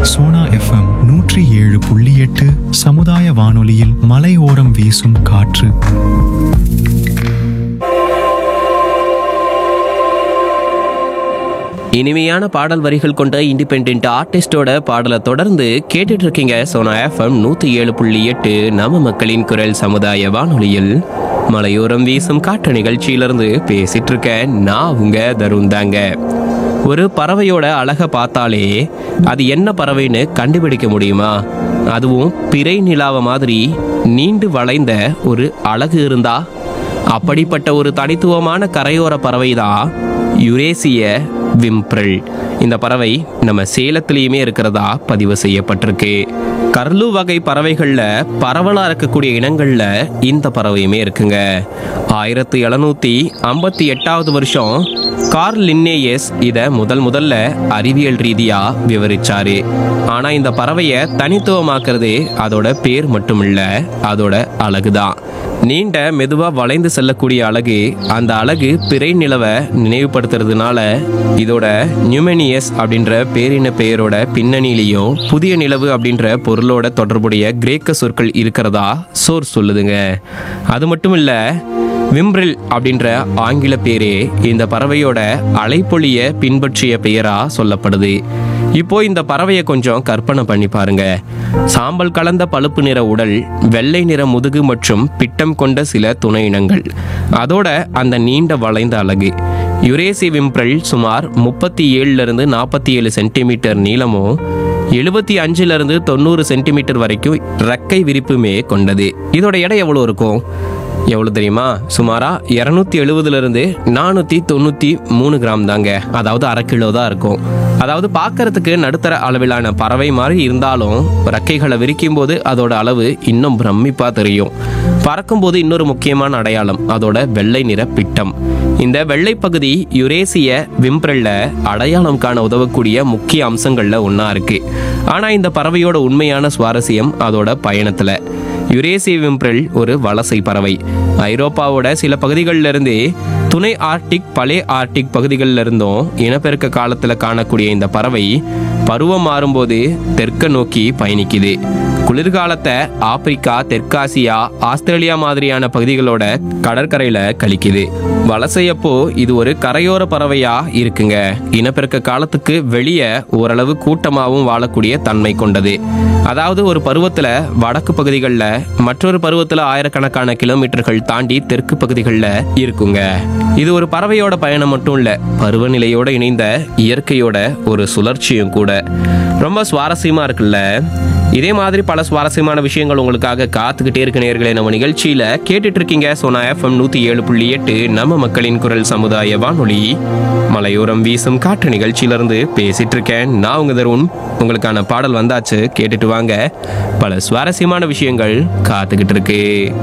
Sona FM நூற்றி ஏழு புள்ளி எட்டு சமுதாய வானொலியில் மலையோரம் வீசும் காற்று இனிமையான பாடல் வரிகள் கொண்ட இண்டிபெண்ட் ஆர்டிஸ்டோட பாடலை தொடர்ந்து கேட்டுட்டு இருக்கீங்க சோனா எஃப்எம் நூத்தி ஏழு புள்ளி எட்டு நம்ம மக்களின் குரல் சமுதாய வானொலியில் மலையோரம் வீசும் காற்று நிகழ்ச்சியிலிருந்து பேசிட்டு இருக்கேன் நான் உங்க தருண் தாங்க ஒரு பறவையோட அழகை பார்த்தாலே அது என்ன பறவைன்னு கண்டுபிடிக்க முடியுமா அதுவும் பிறை நிலாவ மாதிரி நீண்டு வளைந்த ஒரு அழகு இருந்தா அப்படிப்பட்ட ஒரு தனித்துவமான கரையோர பறவை தான் யுரேசிய விம்ப்ரல் இந்த பறவை நம்ம சேலத்திலையுமே இருக்கிறதா பதிவு செய்யப்பட்டிருக்கு கர்லு வகை பறவைகள்ல பரவலா இருக்கக்கூடிய இனங்கள்ல இந்த பறவையுமே இருக்குங்க ஆயிரத்தி எழுநூத்தி ஐம்பத்தி எட்டாவது வருஷம் கார்ல் லின்னேயஸ் இத முதல் முதல்ல அறிவியல் ரீதியா விவரிச்சாரு ஆனா இந்த பறவையை தனித்துவமாக்குறது அதோட பேர் மட்டும் இல்ல அதோட அழகுதான் நீண்ட மெதுவா வளைந்து செல்லக்கூடிய அழகு அந்த அழகு பிறை நிலவை நினைவுபடுத்துறதுனால இதோட நியூமெனியஸ் அப்படின்ற பேரின பெயரோட பின்னணியிலையும் புதிய நிலவு அப்படின்ற பொருளோட தொடர்புடைய கிரேக்க சொற்கள் இருக்கிறதா சோர் சொல்லுதுங்க அது மட்டும் இல்ல விம்ப்ரில் அப்படின்ற ஆங்கில பேரே இந்த பறவையோட அலைப்பொழிய பின்பற்றிய பெயரா சொல்லப்படுது இப்போ இந்த பறவையை கொஞ்சம் கற்பனை பண்ணி பாருங்க சாம்பல் கலந்த பழுப்பு நிற உடல் வெள்ளை நிற முதுகு மற்றும் பிட்டம் கொண்ட சில துணை இனங்கள் அதோட அந்த நீண்ட வளைந்த அலகு யுரேசி விம்ப்ரல் சுமார் முப்பத்தி ஏழுல இருந்து நாற்பத்தி ஏழு சென்டிமீட்டர் நீளமும் எழுபத்தி அஞ்சுல இருந்து தொண்ணூறு சென்டிமீட்டர் வரைக்கும் ரெக்கை விரிப்புமே கொண்டது இதோட எடை எவ்வளோ இருக்கும் எவ்வளோ தெரியுமா சுமாரா இரநூத்தி எழுபதுலேருந்து நானூற்றி தொண்ணூற்றி மூணு கிராம் தாங்க அதாவது அரை கிலோ தான் இருக்கும் அதாவது பார்க்கறதுக்கு நடுத்தர அளவிலான பறவை மாதிரி இருந்தாலும் ரெக்கைகளை விரிக்கும் போது அதோட அளவு இன்னும் பிரமிப்பாக தெரியும் பறக்கும்போது இன்னொரு முக்கியமான அடையாளம் அதோட வெள்ளை நிற பிட்டம் இந்த வெள்ளை பகுதி யுரேசிய விம்ப்ரல்ல அடையாளம் காண உதவக்கூடிய முக்கிய அம்சங்கள்ல ஒன்றா இருக்கு ஆனால் இந்த பறவையோட உண்மையான சுவாரஸ்யம் அதோட பயணத்தில் யுரேசி விம்ப்ரல் ஒரு வலசை பறவை ஐரோப்பாவோட சில பகுதிகளில் இருந்து துணை ஆர்டிக் பழைய ஆர்டிக் பகுதிகளில் இருந்தும் இனப்பெருக்க காலத்தில் காணக்கூடிய இந்த பறவை பருவம் மாறும்போது தெற்க நோக்கி பயணிக்குது குளிர்காலத்தை ஆப்பிரிக்கா தெற்காசியா ஆஸ்திரேலியா மாதிரியான பகுதிகளோட கடற்கரையில கழிக்குது வலசையப்போ இது ஒரு கரையோர பறவையா இருக்குங்க இனப்பெருக்க காலத்துக்கு வெளியே ஓரளவு கூட்டமாகவும் வாழக்கூடிய தன்மை கொண்டது அதாவது ஒரு பருவத்துல வடக்கு பகுதிகளில் மற்றொரு பருவத்துல ஆயிரக்கணக்கான கிலோமீட்டர்கள் தாண்டி தெற்கு பகுதிகளில் இருக்குங்க இது ஒரு பறவையோட பயணம் மட்டும் இல்ல பருவநிலையோட இணைந்த இயற்கையோட ஒரு சுழற்சியும் கூட ரொம்ப சுவாரஸ்யமா இருக்குல்ல இதே மாதிரி பல சுவாரஸ்யமான விஷயங்கள் உங்களுக்காக காத்துக்கிட்டே இருக்க நேர்களே நம்ம நிகழ்ச்சியில கேட்டுட்டு இருக்கீங்க சோனா எஃப்எம் நூத்தி ஏழு புள்ளி எட்டு நம்ம மக்களின் குரல் சமுதாய வானொலி மலையோரம் வீசும் காற்று நிகழ்ச்சியிலிருந்து பேசிட்டு இருக்கேன் நான் உங்க தருண் உங்களுக்கான பாடல் வந்தாச்சு கேட்டுட்டு வாங்க பல சுவாரஸ்யமான விஷயங்கள் காத்துக்கிட்டு இருக்கு